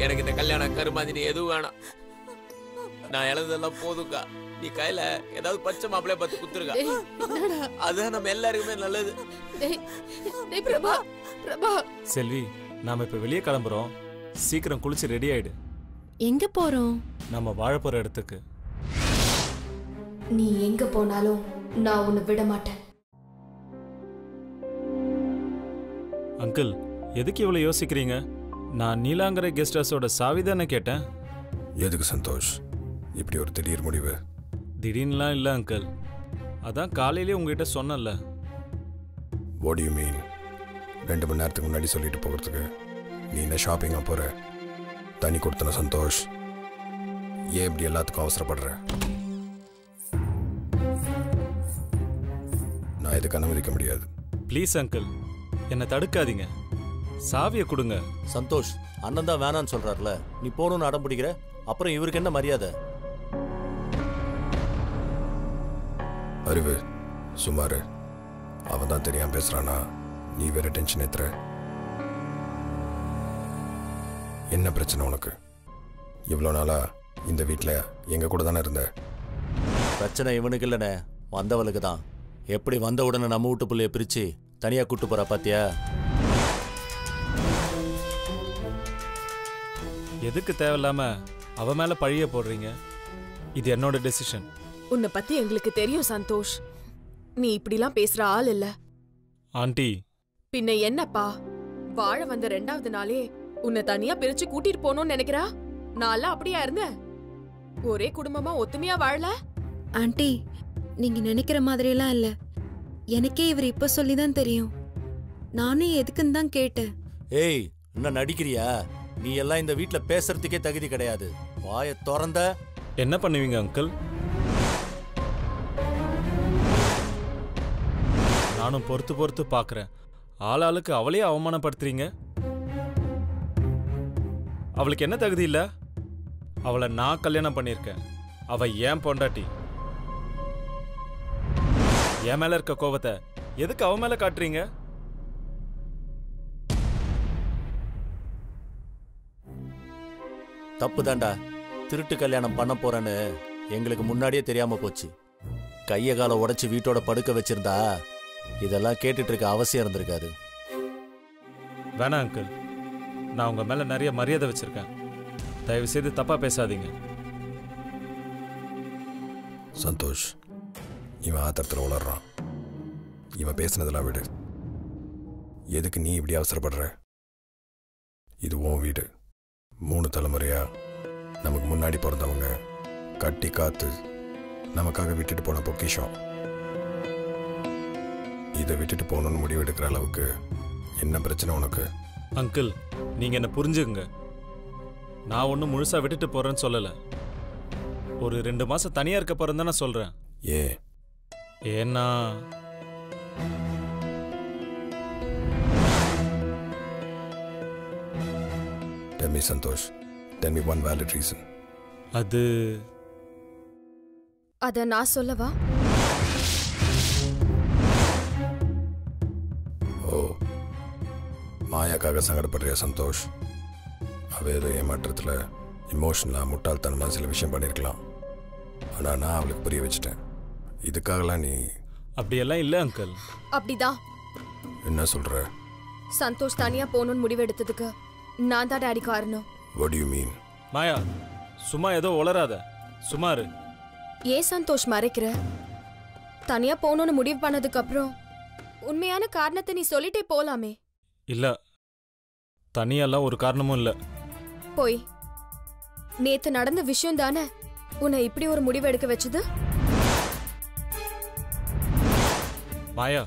எனக்கு இந்த கல்யாணம் கருமாதினி எதுவும் வேணாம் நான் இழந்ததெல்லாம் போதும்க்கா நீ கையில ஏதாவது பச்சை மாப்பிளைய பார்த்து குத்துருக்கா டேய், என்னடா அதுதான் நம்ம எல்லாருக்குமே நல்லது டேய் டேய் பிரபா பிரபா செல்வி நாம இப்ப வெளியே கிளம்புறோம் சீக்கிரம் குளிச்சு ரெடி ஆயிடு எங்க போறோம் நம்ம வாழ போற இடத்துக்கு நீ எங்க போனாலும் நான் உன்னை விட மாட்டேன் அங்கிள் எதுக்கு இவ்வளவு யோசிக்கிறீங்க நான் நீலாங்கரை கெஸ்ட் ஹவுஸோட சாவி தானே கேட்டேன் எதுக்கு சந்தோஷ் இப்படி ஒரு திடீர் முடிவு திடீர்னுலாம் இல்லை அங்கிள் அதான் காலையிலேயே உங்ககிட்ட சொன்னேன்ல வாட் யூ மீன் ரெண்டு மணி நேரத்துக்கு முன்னாடி சொல்லிட்டு போகிறதுக்கு நீ என்ன ஷாப்பிங்காக போகிற தனி கொடுத்தன சந்தோஷ் ஏன் இப்படி எல்லாத்துக்கும் அவசரப்படுற நான் இதுக்கு அனுமதிக்க முடியாது ப்ளீஸ் அங்கிள் என்னை தடுக்காதீங்க சாவியை கொடுங்க சந்தோஷ் அண்ணன் தான் வேணான்னு சொல்றாருல நீ போகணும்னு அடம் பிடிக்கிற அப்புறம் இவருக்கு என்ன மரியாதை அறிவு சுமாரு அவன் தான் தெரியாம பேசுறானா நீ வேற டென்ஷன் ஏத்துற என்ன பிரச்சனை உனக்கு இவ்வளோ நாளா இந்த வீட்டில் எங்க கூட தானே இருந்த பிரச்சனை இவனுக்கு இல்லைண்ணே வந்தவளுக்கு தான் எப்படி வந்த உடனே நம்ம வீட்டு புள்ளைய பிரிச்சு தனியா கூட்டு போறா பாத்தியா எதுக்கு தேவையில்லாம அவ மேல பழிய போடுறீங்க இது என்னோட டெசிஷன் உன்னை பத்தி எங்களுக்கு தெரியும் சந்தோஷ் நீ இப்படிலாம் பேசுற ஆள் இல்ல ஆண்டி பின்ன என்னப்பா வாழ வந்த ரெண்டாவது நாளே உன்னை தனியா பிரிச்சு கூட்டிட்டு போகணும்னு நினைக்கிறா நான்லாம் அப்படியா இருந்தேன் ஒரே குடும்பமா ஒத்துமையா வாழல ஆண்டி நீங்க நினைக்கிற மாதிரியெல்லாம் இல்ல எனக்கே இவர் இப்ப சொல்லி தான் தெரியும் நானும் எதுக்குன்னு தான் கேட்டேன் ஏய் என்ன நடிக்கிறியா நீ எல்லாம் இந்த வீட்ல பேசுறதுக்கே தகுதி கிடையாது வாயை திறந்த என்ன பண்ணுவீங்க அங்கிள் நானும் பொறுத்து பொறுத்து பார்க்கறேன் ஆளாளுக்கு அவளையே அவமானப்படுத்துறீங்க அவளுக்கு என்ன தகுதி இல்ல அவளை நான் கல்யாணம் பண்ணியிருக்கேன் அவ ஏன் பொண்டாட்டி என் மேல இருக்க கோவத்தை எதுக்கு அவ மேல காட்டுறீங்க தப்பு தாண்டா திருட்டு கல்யாணம் பண்ண போறேன்னு எங்களுக்கு முன்னாடியே தெரியாம போச்சு கைய காலை உடைச்சு வீட்டோட படுக்க வச்சிருந்தா இதெல்லாம் கேட்டுட்டு இருக்க அவசியம் இருந்திருக்காது வேணாம் அங்கிள் நான் உங்க மேல நிறைய மரியாதை வச்சிருக்கேன் தயவு செய்து தப்பா பேசாதீங்க சந்தோஷ் இவன் ஆத்திரத்தில் உளறான் இவன் பேசுனதெல்லாம் விடு எதுக்கு நீ இப்படி அவசரப்படுற இது உன் வீடு மூணு தலைமுறையா நமக்கு முன்னாடி பிறந்தவங்க கட்டி காத்து நமக்காக விட்டுட்டு போன பொக்கிஷம் இதை விட்டுட்டு போகணும்னு முடிவெடுக்கிற அளவுக்கு என்ன பிரச்சனை உனக்கு அங்கிள் நீங்க என்ன புரிஞ்சுக்குங்க நான் ஒன்றும் முழுசா விட்டுட்டு போறேன்னு சொல்லல ஒரு ரெண்டு மாசம் தனியா இருக்க போறேன்னு தான் நான் சொல்றேன் ஏன் ஏன்னா Tell me, Santosh. Tell me one valid reason. அது அத நான் சொல்லவா ஓ மாயாக்காக சங்கடப்படுறியா சந்தோஷ் அவ ஏதோ ஏமாற்றத்தில் இமோஷனலாக முட்டாள்தனமாக சில விஷயம் பண்ணியிருக்கலாம் ஆனால் நான் அவளுக்கு புரிய வச்சுட்டேன் இதுக்காகலாம் நீ அப்படியெல்லாம் இல்லை அங்கிள் அப்படிதான் என்ன சொல்கிற சந்தோஷ் தனியா போகணும்னு முடிவெடுத்ததுக்கு நான் தான் டாடி காரணம் what do you மீன் மாயா சும்மா ஏதோ உளராத சுமாரு ஏன் சந்தோஷ் மறைக்கிற தனியா போகணும்னு முடிவு பண்ணதுக்கு அப்புறம் உண்மையான காரணத்தை நீ சொல்லிட்டே போலாமே இல்ல தனியெல்லாம் ஒரு காரணமும் இல்லை போய் நேத்து நடந்த விஷயம் தானே உன்னை இப்படி ஒரு முடிவு எடுக்க வச்சது மாயா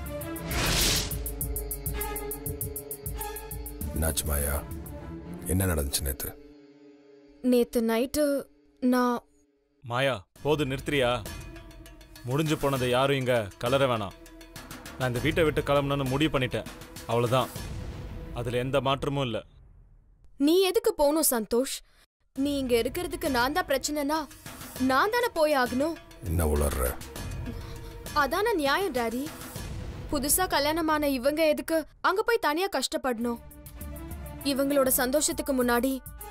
என்னாச்சு மாயா என்ன நடந்துச்சு நேற்று நேத்து நைட்டு நான் மாயா போது நிறுத்துறியா முடிஞ்சு போனதை யாரும் இங்க கலர வேணாம் நான் இந்த வீட்டை விட்டு கிளம்பணும்னு முடிவு பண்ணிட்டேன் அவ்வளவுதான் அதுல எந்த மாற்றமும் இல்லை நீ எதுக்கு போகணும் சந்தோஷ் நீ இங்க இருக்கிறதுக்கு நான் தான் பிரச்சனைனா நான் தானே போய் ஆகணும் என்ன உளர்ற அதான நியாயம் டாடி புதுசா கல்யாணமான இவங்க எதுக்கு அங்க போய் தனியா கஷ்டப்படணும் இவங்களோட சந்தோஷத்துக்கு முன்னாடி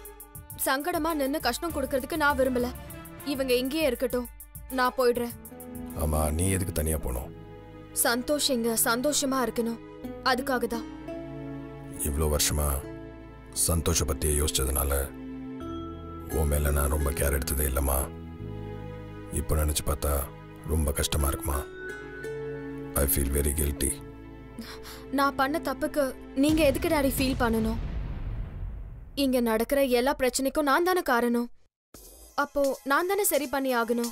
சங்கடமா நின்னு கஷ்டம் கொடுக்கறதுக்கு நான் விரும்பல இவங்க இங்கேயே இருக்கட்டும் நான் போயிடுறேன் ஆமா நீ எதுக்கு தனியா போகணும் சந்தோஷ் இங்க சந்தோஷமா இருக்கணும் அதுக்காக தான் இவ்வளோ வருஷமா சந்தோஷ பற்றியே யோசிச்சதுனால உன் மேலே நான் ரொம்ப கேர் எடுத்ததே இல்லைம்மா இப்போ நினச்சி பார்த்தா ரொம்ப கஷ்டமாக இருக்குமா ஐ ஃபீல் வெரி கில்ட்டி நான் பண்ண தப்புக்கு நீங்க எதுக்கு டாடி ஃபீல் பண்ணணும் இங்க நடக்கிற எல்லா பிரச்சனைக்கும் நான் தானே காரணம் அப்போ நான் தானே சரி பண்ணி ஆகணும்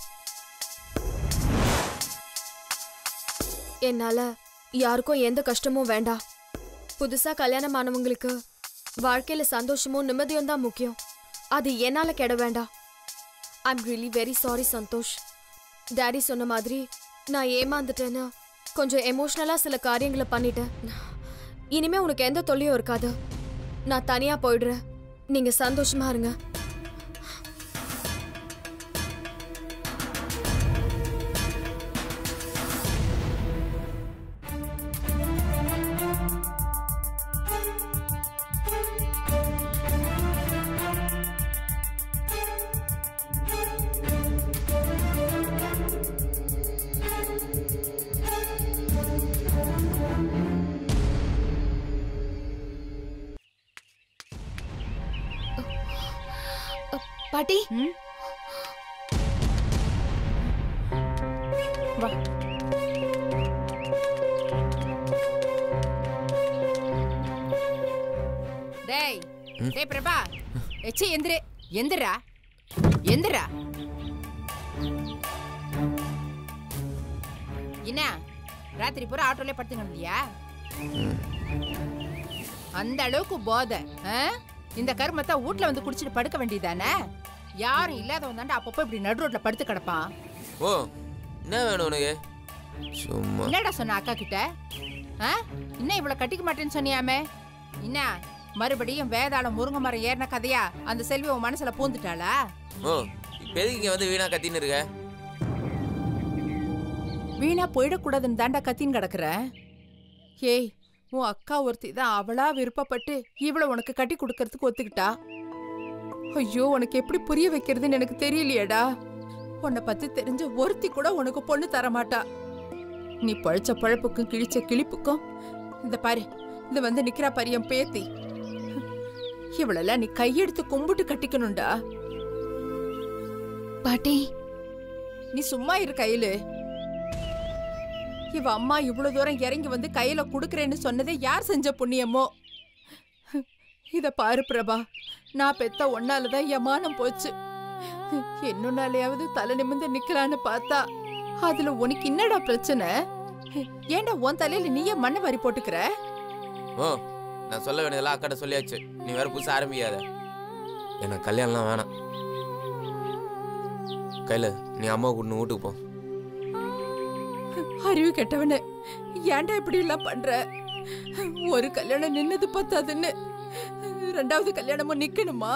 என்னால யாருக்கும் எந்த கஷ்டமும் வேண்டாம் புதுசா கல்யாணம் ஆனவங்களுக்கு வாழ்க்கையில சந்தோஷமும் நிம்மதியும் தான் முக்கியம் அது என்னால கெட வேண்டாம் I'm really very sorry Santosh daddy சொன்ன மாதிரி நான் ஏமாந்துட்டேன்னு கொஞ்சம் எமோஷ்னலா சில காரியங்களை பண்ணிட்டேன் இனிமே உனக்கு எந்த தொல்லையும் இருக்காது நான் தனியா போயிடுறேன் நீங்க சந்தோஷமா இருங்க பாட்டி வா டேய் டேய் பிரபா எச்சி எந்திரு எந்திரா எந்திரா என்ன ராத்திரி பூரா ஆட்டோல படுத்துங்க இல்லையா அந்த அளவுக்கு போதை ஆ? இந்த கருமத்தை வீட்ல வந்து குடிச்சிட்டு படுக்க வேண்டியதானே யாரும் இல்லாதவன் தாண்டா அப்பப்போ இப்படி நடு ரோட்ல படுத்து கிடப்பான் ஓ என்ன வேணும் உனக்கு சும்மா என்னடா சொன்ன அக்கா கிட்ட ஆ? இன்னும் இவ்வளவு கட்டிக்க மாட்டேன்னு சொன்னியாமே என்ன மறுபடியும் வேதாளம் முருங்கை மரம் ஏறின கதையா அந்த செல்வி உன் மனசுல பூந்துட்டாளா ஓ இப்போ எதுக்கு இங்கே வந்து வீணா கத்தின்னு இருக்க வீணா போயிடக்கூடாதுன்னு தாண்டா கத்தின்னு கிடக்குற ஏய் உன் அக்கா ஒருத்தி தான் அவளா விருப்பப்பட்டு இவளை உனக்கு கட்டி கொடுக்கறதுக்கு ஒத்துக்கிட்டா ஐயோ உனக்கு எப்படி புரிய வைக்கிறதுன்னு எனக்கு தெரியலையேடா உன்னை பத்தி தெரிஞ்ச ஒருத்தி கூட உனக்கு பொண்ணு தர மாட்டா நீ பழிச்ச பழப்புக்கும் கிழிச்ச கிழிப்புக்கும் இந்த பாரு இந்த வந்து நிக்கிறா பாரு என் பேத்தி இவளெல்லாம் நீ கையெடுத்து கும்பிட்டு கட்டிக்கணும்டா பாட்டி நீ சும்மா இரு கையில இவ அம்மா இவ்வளவு தூரம் இறங்கி வந்து கையில குடுக்கறேன்னு சொன்னதே யார் செஞ்ச புண்ணியமோ இத பாரு பிரபா நான் பெத்த ஒன்னாலதான் என் மானம் போச்சு என்னொன்னாலையாவது தலை நிமிர்ந்து நிக்கலான்னு பார்த்தா அதுல உனக்கு என்னடா பிரச்சனை ஏன்டா உன் தலையில நீயே மண்ணை வாரி போட்டுக்கிற ஓ நான் சொல்ல வேண்டியதெல்லாம் அக்காட்ட சொல்லியாச்சு நீ வேற புதுசா ஆரம்பிக்காத எனக்கு கல்யாணம்லாம் வேணாம் கையில நீ அம்மா கூட்டு வீட்டுக்கு போ அறிவு கெட்டவனே ஏன்டா இப்படி எல்லாம் பண்ற ஒரு கல்யாணம் நின்னது பத்தாதுன்னு ரெண்டாவது கல்யாணமும் நிக்கணுமா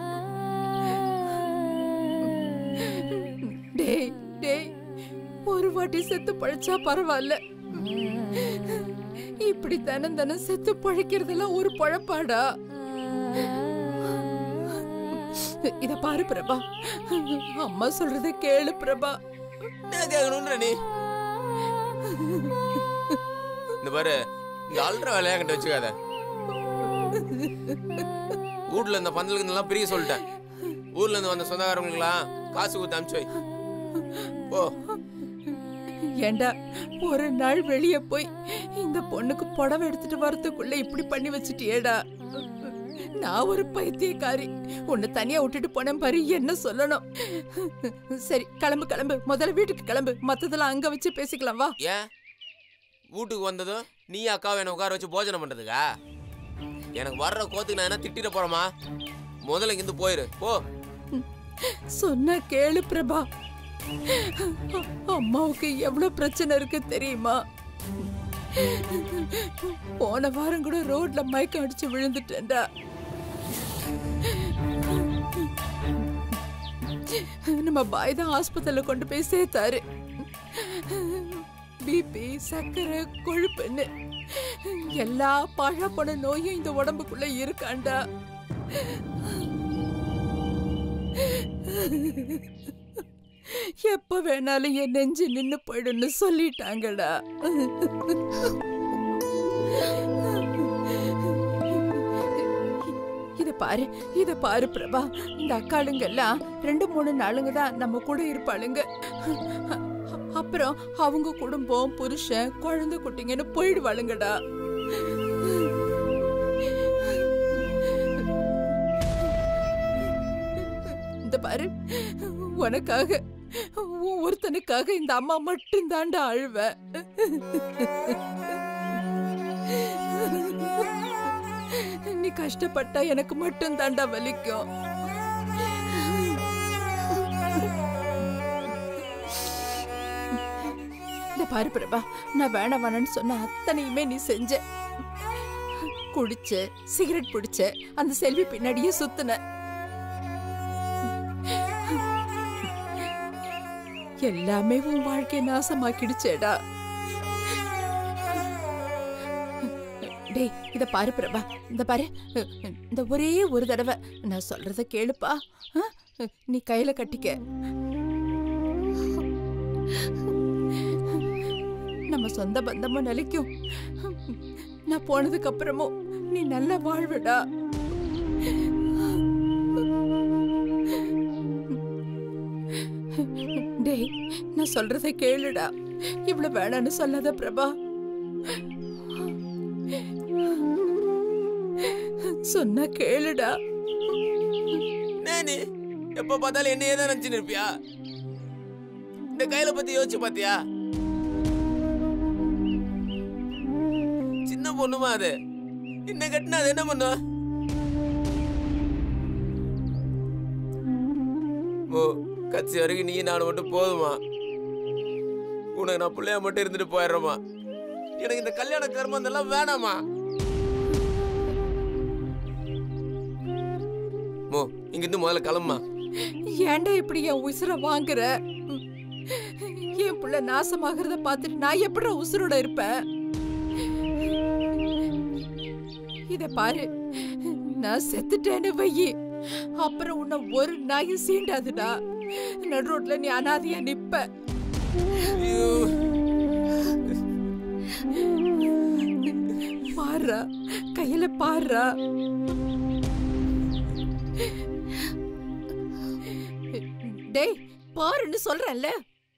டேய் டேய் ஒரு வாட்டி செத்து பழைச்சா பரவாயில்ல இப்படி தினம் தினம் செத்து பழைக்கிறதெல்லாம் ஒரு பழப்பாடா இத பாரு பிரபா அம்மா சொல்றத கேளு பிரபா என்ன கேட்கணுன்ற நீ இந்த பாரு இந்த அல்ற வேலையா கிட்ட வச்சுக்காத வீட்ல இந்த பந்தலுக்கு எல்லாம் பிரிய சொல்லிட்டேன் ஊர்ல இருந்து வந்த சொந்தக்காரங்களுக்கெல்லாம் காசு கொடுத்து அனுப்பிச்சு வை போ ஏண்டா ஒரு நாள் வெளிய போய் இந்த பொண்ணுக்கு புடவை எடுத்துட்டு வரதுக்குள்ள இப்படி பண்ணி வச்சுட்டியேடா நான் ஒரு பைத்தியக்காரி உன்னை தனியா விட்டுட்டு போனேன் பாரு என்ன சொல்லணும் சரி கிளம்பு கிளம்பு முதல்ல வீட்டுக்கு கிளம்பு மத்ததெல்லாம் அங்க வச்சு பேசிக்கலாம் வா ஏன் வீட்டுக்கு வந்ததும் நீ அக்காவை என்ன உட்கார வச்சு போஜனம் பண்றதுக்கா எனக்கு வர்ற கோத்துக்கு நான் என்ன திட்டிட போறேமா முதல்ல இங்கிருந்து போயிரு போ சொன்ன கேளு பிரபா அம்மாவுக்கு எவ்வளவு பிரச்சனை இருக்கு தெரியுமா போன வாரம் கூட ரோட்ல மயக்கம் அடிச்சு விழுந்துட்டேன்டா நம்ம பாய் தான் ஆஸ்பத்திரியில கொண்டு போய் சேர்த்தாரு பிபி சர்க்கரை கொழுப்புன்னு எல்லா பழப்பட நோயும் இந்த உடம்புக்குள்ள இருக்காண்டா எப்ப வேணாலும் என் நெஞ்சு நின்னு போயிடுன்னு சொல்லிட்டாங்கடா இத பாரு இத பாரு பிரபா இந்த அக்காளுங்க எல்லாம் ரெண்டு மூணு நாளுங்க தான் நம்ம கூட இருப்பாளுங்க அப்புறம் அவங்க குடும்பம் புருஷன் குழந்தை குட்டிங்கன்னு போயிடுவாளுங்கடா இந்த பாரு உனக்காக உன் ஒருத்தனுக்காக இந்த அம்மா மட்டும் தாண்டா அழுவ நீ கஷ்டப்பட்டா எனக்கு மட்டும் தாண்டா வலிக்கும் இந்த பாரு பிரபா நான் வேணாம் வேணான்னு சொன்ன அத்தனையுமே நீ செஞ்ச குடிச்ச சிகரெட் பிடிச்ச அந்த செல்வி பின்னாடியே சுத்துன எல்லாமே உன் வாழ்க்கையை நாசமாக்கிடுச்சேடா டேய் இத பாரு பிரபா இந்த பாரு இந்த ஒரே ஒரு தடவை நான் சொல்றத கேளுப்பா ஆ? நீ கையில கட்டிக்க நம்ம சொந்த பந்தமும் நிலைக்கும் நான் போனதுக்கு அப்புறமும் நீ நல்லா வாழ்வடா டேய் நான் சொல்றத கேளுடா இவ்வளவு வேணான்னு சொல்லாத பிரபா சொன்னா கேளுடா நானு எப்ப பார்த்தாலும் என்னையே தான் நினைச்சுன்னு இருப்பியா இந்த கையில பத்தி யோசிச்சு பாத்தியா சின்ன பொண்ணுமா அது என்ன கட்டினா அது என்ன பண்ணும் ஓ கட்சி வரைக்கும் நீ நான் மட்டும் போதுமா உனக்கு நான் பிள்ளையா மட்டும் இருந்துட்டு போயிடுறோமா எனக்கு இந்த கல்யாண கர்மம் இதெல்லாம் வேணாமா மோ இங்கிருந்து முதல்ல கிளம்புமா ஏன்டா இப்படி என் உசுர வாங்குற ம். என் புள்ள நாசமாகறத பார்த்துட்டு நான் எப்படி உசுரோட இருப்பேன் இத பாரு நான் செத்துட்டேன்னு வையி அப்புறம் உன்னை ஒரு நாயும் சீண்டாதுடா நடு ரோட்ல நீ அனாதையா நிப்ப ஐயோ பாருடா கையில பாருடா டேய் பாருன்னு சொல்றேன்ல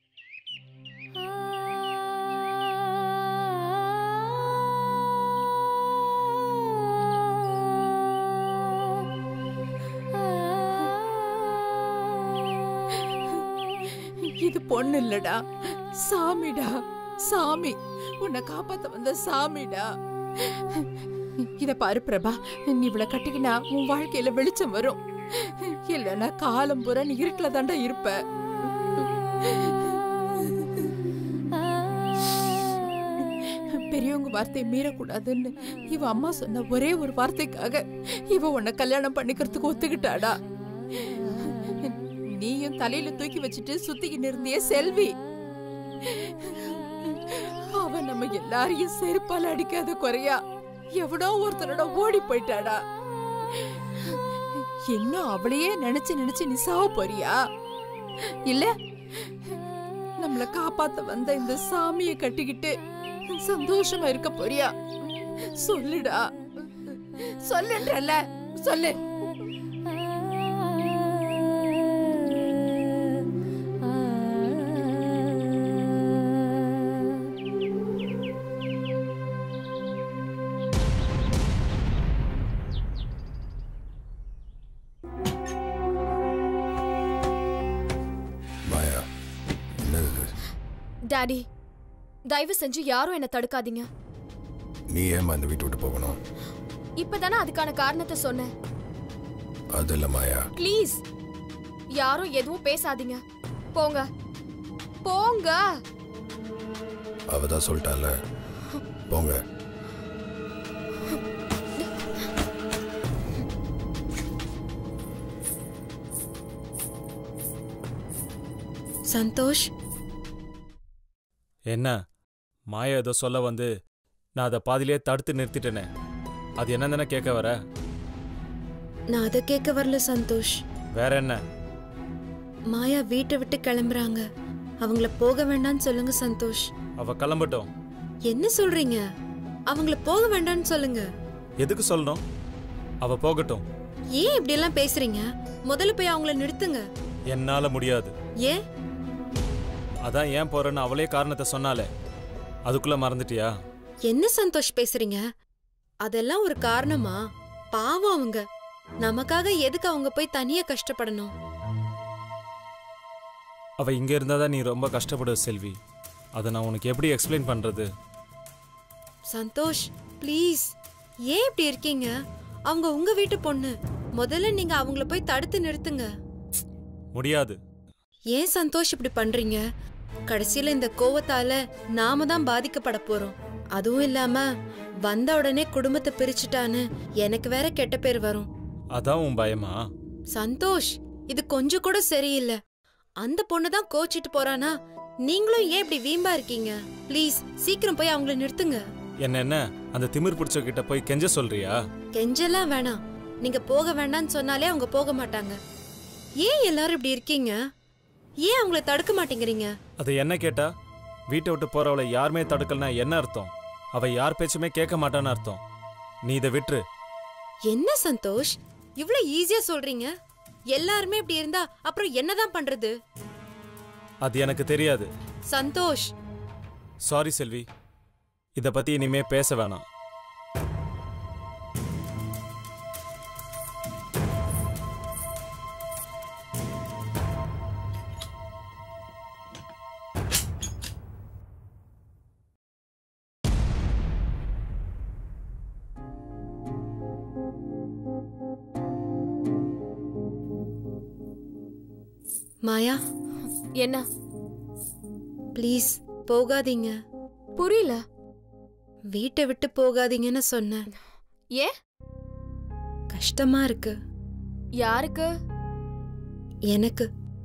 இது பொண்ணு இல்லடா சாமிடா சாமி உன்னை காப்பாத்த வந்த சாமிடா இத பாரு பிரபா நீ இவளை கட்டிக்கினா உன் வாழ்க்கையில வெளிச்சம் வரும் இல்லைன்னா காலம் பூரா நீ இருட்டுல தாண்டா இருப்ப பெரியவங்க வார்த்தையை மீறக்கூடாதுன்னு இவ அம்மா சொன்ன ஒரே ஒரு வார்த்தைக்காக இவ உன்னை கல்யாணம் பண்ணிக்கிறதுக்கு ஒத்துக்கிட்டாடா நீயும் தலையில தூக்கி வச்சுட்டு சுத்திக்கிட்டு இருந்தியே செல்வி அவ நம்ம எல்லாரையும் செருப்பால அடிக்காத குறையா எவனோ ஒருத்தனோட ஓடி போயிட்டாடா இன்னும் அவளையே நினைச்சு நினைச்சு நீ சாவ போறியா இல்ல நம்மள காப்பாத்த வந்த இந்த சாமியை கட்டிக்கிட்டு சந்தோஷமா இருக்க போறியா சொல்லுடா சொல்லுன்றல சொல்லு மாயா என்னது இது? டாடி தயவு செஞ்சு யாரும் என்ன தடுக்காதீங்க நீ ஏமா இந்த வீட்டை விட்டு போகணும் இப்பதானே அதுக்கான காரணத்தை சொன்னேன் அது இல்லை மாயா ப்ளீஸ் யாரும் எதுவும் பேசாதீங்க போங்க போங்க அவ தான் சொல்லிட்டால போங்க சந்தோஷ் என்ன மாயா ஏதோ சொல்ல வந்து நான் அதை பாதியிலே தடுத்து நிறுத்திட்டேனே அது என்னன்னு கேட்க வர நான் அதை கேட்க வரல சந்தோஷ் வேற என்ன மாயா வீட்டை விட்டு கிளம்புறாங்க அவங்கள போக வேண்டாம்னு சொல்லுங்க சந்தோஷ் அவ கிளம்பட்டும் என்ன சொல்றீங்க அவங்கள போக வேண்டாம்னு சொல்லுங்க எதுக்கு சொல்லணும் அவ போகட்டும் ஏன் இப்படி எல்லாம் பேசுறீங்க முதல்ல போய் அவங்கள நிறுத்துங்க என்னால முடியாது ஏன் அதான் ஏன் போறேன்னு அவளே காரணத்தை சொன்னாலே அதுக்குள்ள மறந்துட்டியா என்ன சந்தோஷ் பேசுறீங்க அதெல்லாம் ஒரு காரணமா பாவம் அவங்க நமக்காக எதுக்கு அவங்க போய் தனியா கஷ்டப்படணும் அவ இங்க இருந்தாதான் நீ ரொம்ப கஷ்டப்படுவ செல்வி அதை நான் உனக்கு எப்படி எக்ஸ்பிளைன் பண்றது சந்தோஷ் ப்ளீஸ் ஏன் இப்படி இருக்கீங்க அவங்க உங்க வீட்டு பொண்ணு முதல்ல நீங்க அவங்கள போய் தடுத்து நிறுத்துங்க முடியாது ஏன் சந்தோஷ் இப்படி பண்றீங்க கடைசியில இந்த கோவத்தால நாம தான் பாதிக்கப்பட போறோம் அதுவும் இல்லாம வந்த உடனே குடும்பத்தை பிரிச்சுட்டான்னு எனக்கு வேற கெட்ட பேர் வரும் அதான் உன் பயமா சந்தோஷ் இது கொஞ்சம் கூட சரியில்லை அந்த பொண்ணு தான் கோச்சிட்டு போறானா நீங்களும் ஏன் இப்படி வீம்பா இருக்கீங்க ப்ளீஸ் சீக்கிரம் போய் அவங்கள நிறுத்துங்க என்ன என்ன அந்த திமிர் பிடிச்ச கிட்ட போய் கெஞ்ச சொல்றியா கெஞ்செல்லாம் வேணாம் நீங்க போக வேண்டாம்னு சொன்னாலே அவங்க போக மாட்டாங்க ஏன் எல்லாரும் இப்படி இருக்கீங்க ஏன் அவங்கள தடுக்க மாட்டேங்கிறீங்க அதை என்ன கேட்டா வீட்டை விட்டு போறவளை யாருமே தடுக்கலனா என்ன அர்த்தம் அவ யார் பேச்சுமே கேட்க மாட்டான்னு அர்த்தம் நீ இதை விட்டுரு என்ன சந்தோஷ் இவ்ளோ ஈஸியா சொல்றீங்க எல்லாருமே இப்படி இருந்தா அப்புறம் என்னதான் பண்றது அது எனக்கு தெரியாது சந்தோஷ் சாரி செல்வி இத பத்தி இனிமே பேச வேணாம் மாயா என்ன ப்ளீஸ் போகாதீங்க புரியல வீட்டை விட்டு போகாதீங்கன்னு சொன்னேன் ஏன் கஷ்டமா இருக்கு யாருக்கு எனக்கு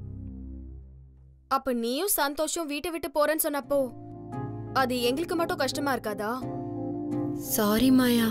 அப்ப நீயும் சந்தோஷம் வீட்டை விட்டு போறேன்னு சொன்னப்போ அது எங்களுக்கு மட்டும் கஷ்டமா இருக்காதா சாரி மாயா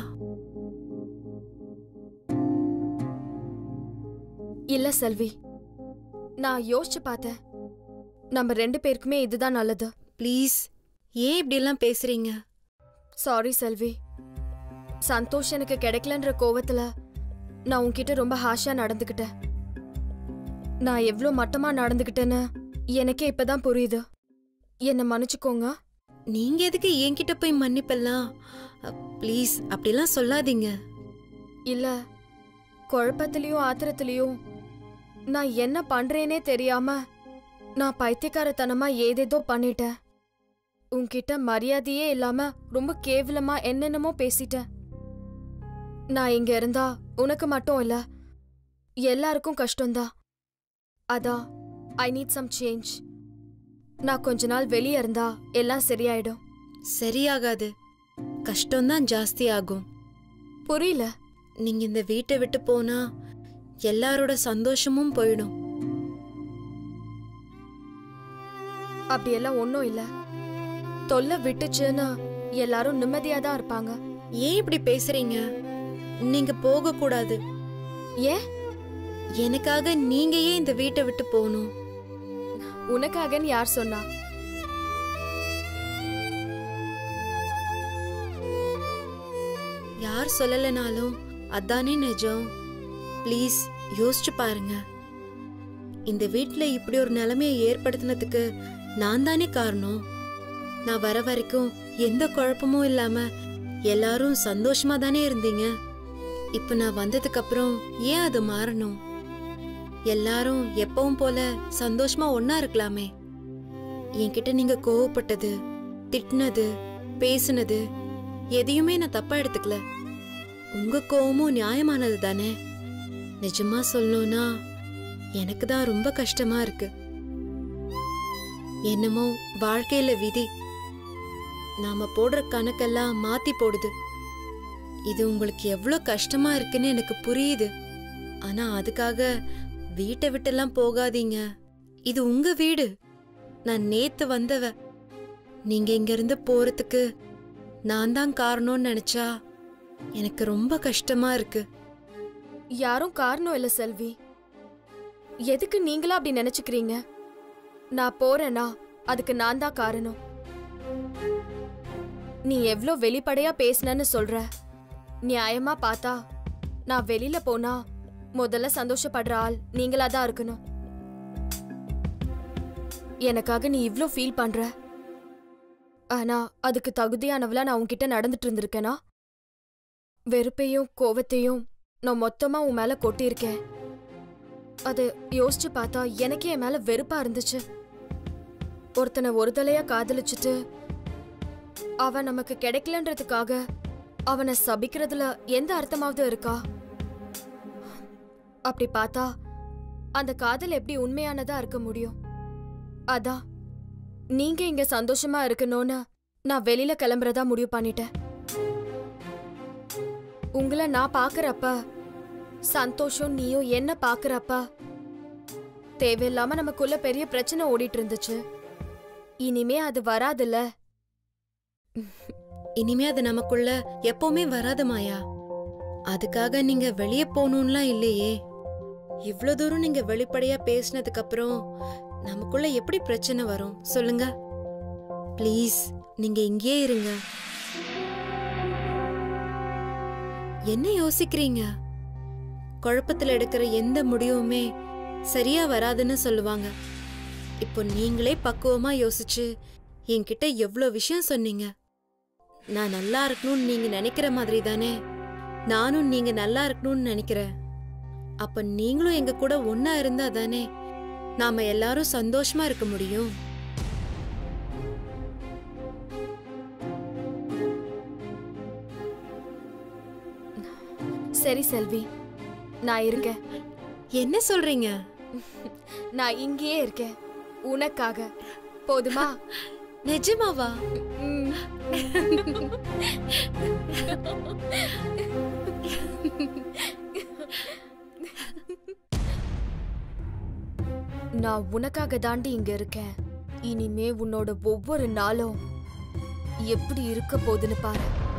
இல்ல செல்வி நான் யோசிச்சு பார்த்தேன் நம்ம ரெண்டு பேருக்குமே இதுதான் நல்லது ப்ளீஸ் ஏன் இப்படி எல்லாம் பேசுறீங்க சாரி செல்வி சந்தோஷ் எனக்கு கிடைக்கலன்ற கோவத்துல நான் உன்கிட்ட ரொம்ப ஹாஷா நடந்துக்கிட்டேன் நான் எவ்வளோ மட்டமா நடந்துக்கிட்டேன்னு எனக்கே இப்பதான் புரியுது என்னை மன்னிச்சுக்கோங்க நீங்க எதுக்கு என்கிட்ட போய் மன்னிப்பெல்லாம் ப்ளீஸ் அப்படிலாம் சொல்லாதீங்க இல்ல குழப்பத்திலயும் ஆத்திரத்திலயும் நான் என்ன பண்றேனே தெரியாம நான் பைத்தியக்காரத்தனமா ஏதேதோ பண்ணிட்டேன் உன்கிட்ட மரியாதையே இல்லாம ரொம்ப கேவலமா என்னென்னமோ பேசிட்டேன் நான் இங்க இருந்தா உனக்கு மட்டும் இல்ல எல்லாருக்கும் கஷ்டம்தான் அதான் ஐ நீட் சம் சேஞ்ச் நான் கொஞ்ச நாள் வெளியே இருந்தா எல்லாம் சரியாயிடும் சரியாகாது கஷ்டம்தான் ஜாஸ்தி ஆகும் புரியல நீங்க இந்த வீட்டை விட்டு போனா எல்லாரோட சந்தோஷமும் போயிடும் அப்படியெல்லாம் ஒன்றும் இல்ல தொல்லை விட்டுச்சுன்னு எல்லாரும் நிம்மதியா தான் இருப்பாங்க ஏன் இப்படி பேசுறீங்க நீங்க போக கூடாது ஏன் எனக்காக நீங்க ஏன் இந்த வீட்டை விட்டு போகணும் உனக்காகன்னு யார் சொன்னா யார் சொல்லலைனாலும் அதானே நிஜம் ப்ளீஸ் யோசிச்சு பாருங்க இந்த வீட்ல இப்படி ஒரு நிலைமையை ஏற்படுத்தினதுக்கு நான் தானே காரணம் நான் வர வரைக்கும் எந்த குழப்பமும் இல்லாம எல்லாரும் சந்தோஷமா தானே இருந்தீங்க இப்ப நான் வந்ததுக்கு அப்புறம் ஏன் அது மாறணும் எல்லாரும் எப்பவும் போல சந்தோஷமா ஒன்னா இருக்கலாமே என்கிட்ட நீங்க கோவப்பட்டது திட்டினது பேசுனது எதையுமே நான் தப்பா எடுத்துக்கல உங்க கோவமும் நியாயமானது தானே நிஜமா சொல்லணும்னா எனக்கு தான் ரொம்ப கஷ்டமா இருக்கு என்னமோ வாழ்க்கையில விதி நாம போடுற கணக்கெல்லாம் மாத்தி போடுது இது உங்களுக்கு எவ்வளோ கஷ்டமா இருக்குன்னு எனக்கு புரியுது ஆனா அதுக்காக வீட்டை விட்டெல்லாம் போகாதீங்க இது உங்க வீடு நான் நேத்து வந்தவ நீங்க இங்க இருந்து போறதுக்கு நான் தான் காரணம்னு நினைச்சா எனக்கு ரொம்ப கஷ்டமா இருக்கு யாரும் காரணம் இல்ல செல்வி எதுக்கு நீங்களா அப்படி நினைச்சுக்கிறீங்க நான் போறேனா அதுக்கு நான் தான் காரணம் நீ எவ்ளோ வெளிப்படையா பேசுனன்னு சொல்ற நியாயமா பார்த்தா நான் வெளியில போனா முதல்ல சந்தோஷப்படுற ஆள் நீங்களா தான் இருக்கணும் எனக்காக நீ இவ்ளோ ஃபீல் பண்ற ஆனா அதுக்கு தகுதியானவளா நான் உன்கிட்ட நடந்துட்டு இருந்திருக்கேனா வெறுப்பையும் கோவத்தையும் நான் மொத்தமா உன் மேல கொட்டியிருக்கேன் அது யோசிச்சு பார்த்தா எனக்கே என் மேல வெறுப்பா இருந்துச்சு ஒருத்தனை ஒரு தலையா காதலிச்சுட்டு அவன் நமக்கு கிடைக்கலன்றதுக்காக அவனை சபிக்கிறதுல எந்த அர்த்தமாவது இருக்கா அப்படி பார்த்தா அந்த காதல் எப்படி உண்மையானதா இருக்க முடியும் அதான் நீங்க இங்க சந்தோஷமா இருக்கணும்னு நான் வெளியில கிளம்புறதா முடிவு பண்ணிட்டேன் உங்களை நான் பாக்குறப்ப சந்தோஷம் நீயும் என்ன பாக்குறப்ப தேவையில்லாம நமக்குள்ள பெரிய பிரச்சனை ஓடிட்டு இருந்துச்சு இனிமே அது வராதுல்ல இனிமே அது நமக்குள்ள எப்பவுமே வராது மாயா அதுக்காக நீங்க வெளியே போகணும்லாம் இல்லையே இவ்ளோ தூரம் நீங்க வெளிப்படையா பேசினதுக்கு அப்புறம் நமக்குள்ள எப்படி பிரச்சனை வரும் சொல்லுங்க ப்ளீஸ் நீங்க இங்கேயே இருங்க என்ன யோசிக்கிறீங்க குழப்பத்துல எடுக்கிற எந்த முடிவுமே சரியா வராதுன்னு சொல்லுவாங்க இப்போ நீங்களே பக்குவமா யோசிச்சு என்கிட்ட எவ்வளோ விஷயம் சொன்னீங்க நான் நல்லா இருக்கணும்னு நீங்க நினைக்கிற மாதிரி தானே நானும் நீங்க நல்லா இருக்கணும்னு நினைக்கிறேன் அப்ப நீங்களும் எங்க கூட ஒன்னா இருந்தா தானே நாம எல்லாரும் சந்தோஷமா இருக்க முடியும் சரி செல்வி நான் இருக்கேன் என்ன சொல்றீங்க நான் இங்கேயே இருக்கேன் உனக்காக போதுமா நிஜமாவா ம். நான் உனக்காக தாண்டி இங்க இருக்கேன் இனிமே உன்னோட ஒவ்வொரு நாளும் எப்படி இருக்க போகுதுன்னு பாரு